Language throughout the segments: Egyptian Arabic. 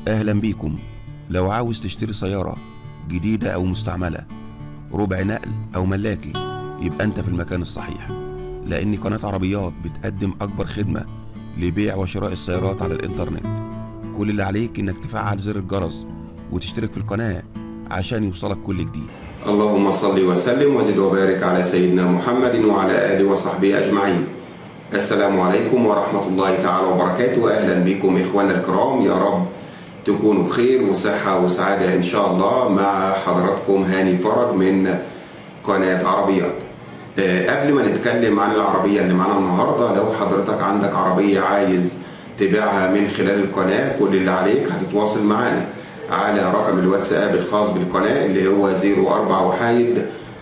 أهلا بيكم لو عاوز تشتري سيارة جديدة أو مستعملة ربع نقل أو ملاكي يبقى أنت في المكان الصحيح لأن قناة عربيات بتقدم أكبر خدمة لبيع وشراء السيارات على الإنترنت كل اللي عليك إنك تفعل زر الجرس وتشترك في القناة عشان يوصلك كل جديد اللهم صل وسلم وزد وبارك على سيدنا محمد وعلى آله وصحبه أجمعين السلام عليكم ورحمة الله تعالى وبركاته أهلا بكم إخوانا الكرام يا رب تكونوا بخير وصحة وسعادة إن شاء الله مع حضراتكم هاني فرج من قناة عربيات آه، قبل ما نتكلم عن العربية اللي معانا النهاردة لو حضرتك عندك عربية عايز تبيعها من خلال القناة كل اللي عليك هتتواصل معانا على رقم الواتساب الخاص بالقناة اللي هو 04 وحايد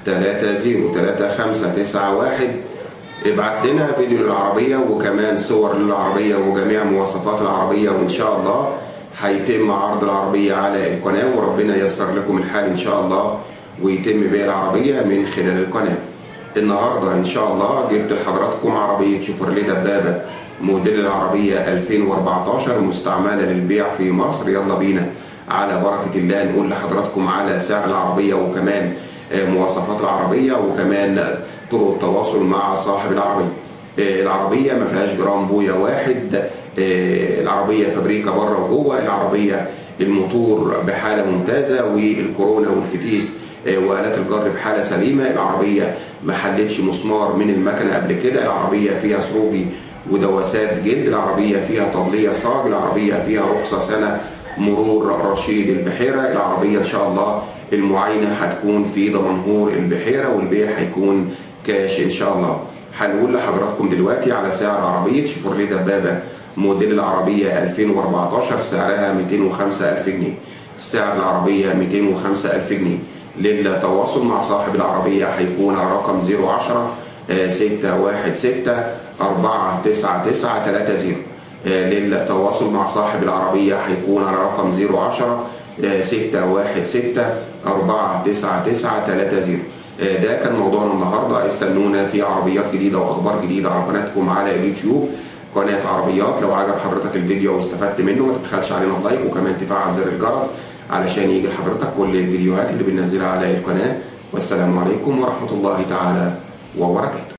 303591 ابعت لنا فيديو للعربية وكمان صور للعربية وجميع مواصفات العربية وإن شاء الله هيتم عرض العربية على القناة وربنا ييسر لكم الحال إن شاء الله ويتم بيع العربية من خلال القناة النهاردة إن شاء الله جبت لحضراتكم عربية شيفروليه دبابة موديل العربية 2014 مستعملة للبيع في مصر يلا بينا على بركة الله نقول لحضراتكم على سعر العربية وكمان آه، مواصفات العربية وكمان طرق التواصل مع صاحب العربية آه، العربية ما فيهاش جرام بويا واحد آه، العربية فابريكا بره وجوه العربية الموتور بحالة ممتازة والكورونا والفتيس آه، وآلات الجر بحالة سليمة العربية ما حلتش مسمار من المكنة قبل كده العربية فيها سروجي ودواسات جلد العربية فيها طبلية صاج العربية فيها رخصة سنة مرور رشيد البحيرة العربية إن شاء الله المعاينة هتكون في دمنهور البحيرة والبيع هيكون كاش إن شاء الله هنقول لحضراتكم دلوقتي على سعر عربية شيفروليه دبابة موديل العربية 2014 سعرها 205 ألف جنيه سعر العربية 205 ألف جنيه للتواصل مع صاحب العربية هيكون على رقم 010 616 49930 للتواصل مع صاحب العربية هيكون على رقم 010 616 49930 ده كان موضوعنا النهارده استنونا في عربيات جديده واخبار جديده على قناتكم على اليوتيوب قناه عربيات لو عجب حضرتك الفيديو واستفدت منه ما تبخلش علينا اللايك وكمان تفعل زر الجرس علشان يجي لحضرتك كل الفيديوهات اللي بننزلها على القناه والسلام عليكم ورحمه الله تعالى وبركاته